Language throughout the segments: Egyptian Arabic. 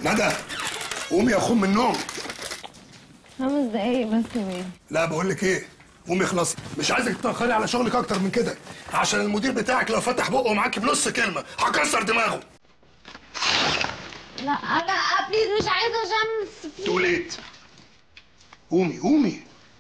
ندى قومي يا اخو من النوم خمس دقايق بس يا بيه لا بقول لك ايه قومي اخلصي مش عايزك تتاخري على شغلك اكتر من كده عشان المدير بتاعك لو فتح بقه معاكي بنص كلمه هكسر دماغه لا لا بليز مش عايزه شمس تو ليت قومي قومي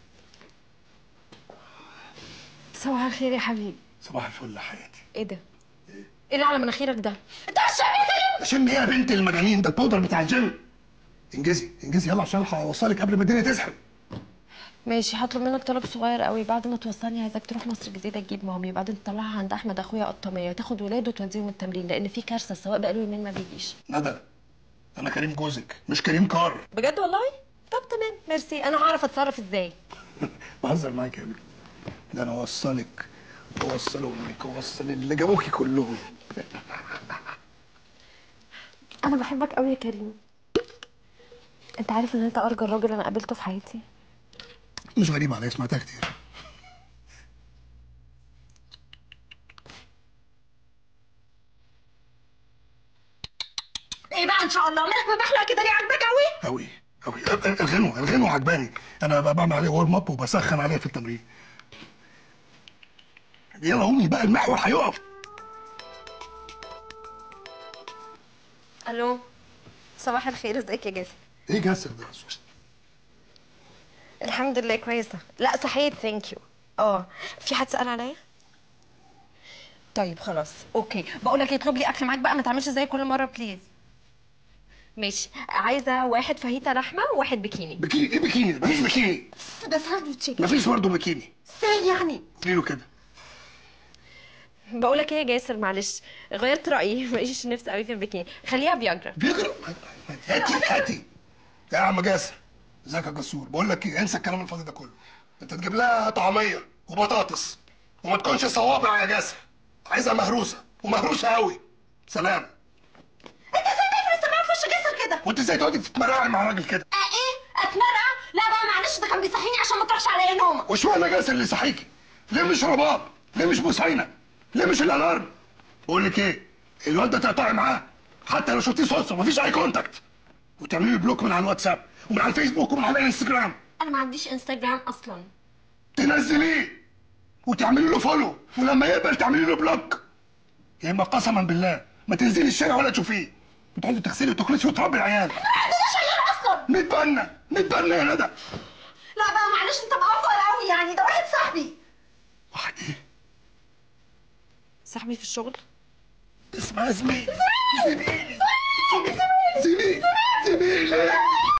صباح الخير يا حبيبي صباح الفل يا حياتي ايه ده؟ ايه اللي على مناخيرك ده؟ انت مش شايف عشان ايه يا بنت المجانين ده البودر بتاع الجيم انجزي انجزي يلا عشان الحق اوصلك قبل ما الدنيا تزحم ماشي هطلب منك طلب صغير قوي بعد ما توصلني عايزاك تروح مصر الجديده تجيب مامي وبعدين تطلعها عند احمد اخويا قطاميه تاخد ولاده وتوديهم التمرين لان في كارثه السواق بقاله يومين ما بيجيش ندى انا كريم جوزك مش كريم كار بجد والله طب تمام ميرسي انا هعرف اتصرف ازاي بهزر معاك يا بنت ده انا اوصلك اوصل امك اوصل اللي جابوكي كلهم انا بحبك قوي يا كريم انت عارف ان انت ارجى راجل انا قابلته في حياتي مش غريب عليا سمعتها كتير ايه بقى ان شاء الله مالك بحلق كده ليه عاجبك قوي قوي قوي الغنوه الغنوه عجباني انا بقى بعمل عليه ورم اب وبسخن عليه في التمرين يلا قومي بقى المحور هيقف الو صباح الخير ازيك يا جاسم ايه جسر ده الحمد لله كويسه لا صحيت ثانك يو اه في حد سأل عليا طيب خلاص اوكي بقول لك اطلب لي اكل معاك بقى ما تعملش زي كل مره بليز ماشي عايزه واحد فاهيتا لحمه وواحد بيكيني بكيني ايه بكيني ده مفيش بكيني ده ساندوتش مفيش برضه بكيني ازاي يعني قولي له كده بقول لك ايه يا جاسر معلش غيرت رايي ماليش نفس قوي في البيكيني خليها بياجرا بيجرى هاتي هاتي يا عم جاسر ازيك يا جسور بقول لك ايه انسى الكلام الفاضي ده كله انت تجيب لها طعميه وبطاطس وما تكونش صوابع يا جاسر عايزها مهروسه ومهروسه قوي سلام انت ازاي تقفل السماعه في وش جاسر كده وانت ازاي تقعدي تتمرقعي مع راجل كده اه ايه اتمرقع لا بقى معلش ده كان بيصحيني عشان ما تروحش عليا نومه واشمعنى جاسر اللي صحيكي ليه مش رباب ليه مش بوسعينه ليه مش الالارم بقول لك ايه الواد ده تقطعي معاه حتى لو شفتيه صدفه مفيش اي كونتاكت وتعملي له بلوك من على الواتساب ومن على الفيسبوك ومن على الانستجرام انا ما عنديش انستجرام اصلا تنزليه وتعملي له فولو ولما يقبل تعملي له بلوك يا اما قسما بالله ما تنزلي الشارع ولا تشوفيه بتقعدي تغسلي وتخلصي وتربي العيال ده شغال اصلا نتبنى نتبنى يا ندى لا بقى معلش انت مقفر قوي يعني ده واحد صاحبي واحد ايه صاحبي في الشغل اسمها زميل زميلي